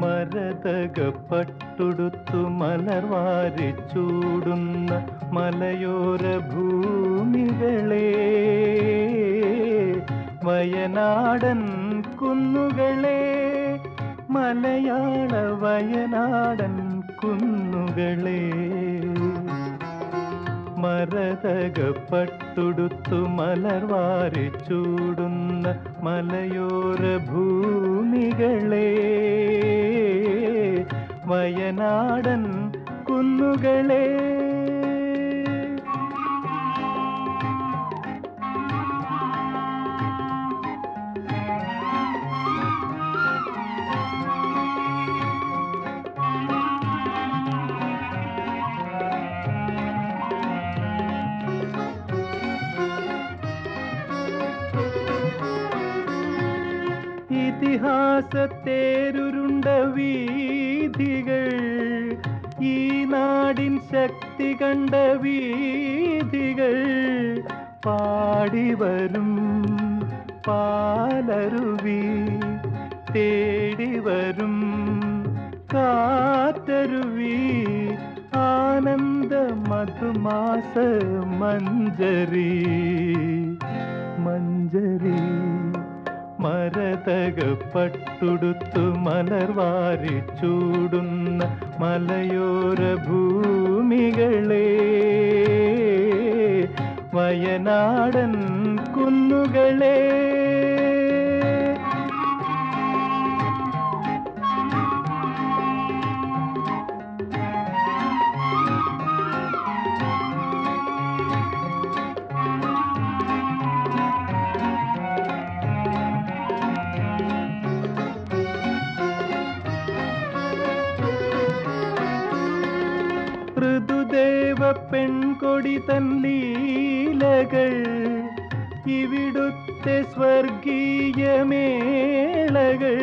മരതകപ്പട്ടുടുത്തു മലർവാരി ചൂടുന്ന മലയോര ഭൂമികളെ വയനാടൻ കുന്നുകളെ മലയാള വയനാടൻ കുന്നുകളെ മരതകപ്പട്ടുടുത്തു മലർവാരി ചൂടുന്ന മലയോര ഭൂമികളെ വയനാടൻ കുന്നുകളെ ഇതിഹാസത്തേരുരുണ്ട വീഥികൾ ഈ നാടിൻ ശക്തി കണ്ട വീഥികൾ പാടിവരും പാലരുവി തേടിവരും കാറ്റരുവി ആനന്ദ മധുമാസ മഞ്ജരി മഞ്ജരി മരതകപ്പട്ടുടുത്തു മലർവാരി ചൂടുന്ന മലയോര ഭൂമികളെ വയനാടൻ കുന്നുകളെ ഋതുദേവ പെൺകൊടി തൻ ലീലകൾ ഇവിടുത്തെ സ്വർഗീയ മേളകൾ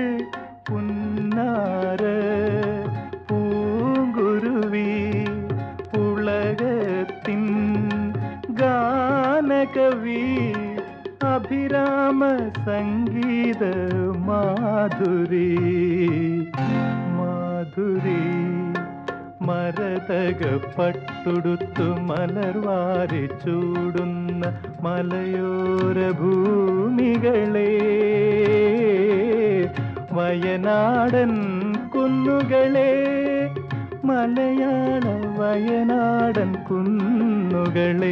പുന്നാര പൂങ്കുരുവി ഉളകത്തിൻ ഗാനകവി അഭിരാമ സംഗീത മാധുരി മാധുരി മരതകപ്പട്ടുടുത്തു മലർവാരി ചൂടുന്ന മലയോര ഭൂമികളെ വയനാടൻ കുന്നുകളെ മലയാള വയനാടൻ കുന്നുകളെ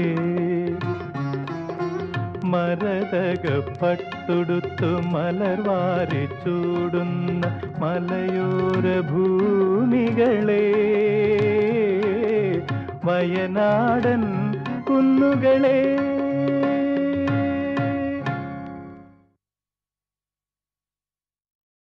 മരതകപ്പട്ടുടുത്തു മലർവാരി ചൂടുന്ന മലയോര ഭൂമികളെ വയനാടൻ കുന്നുകളെ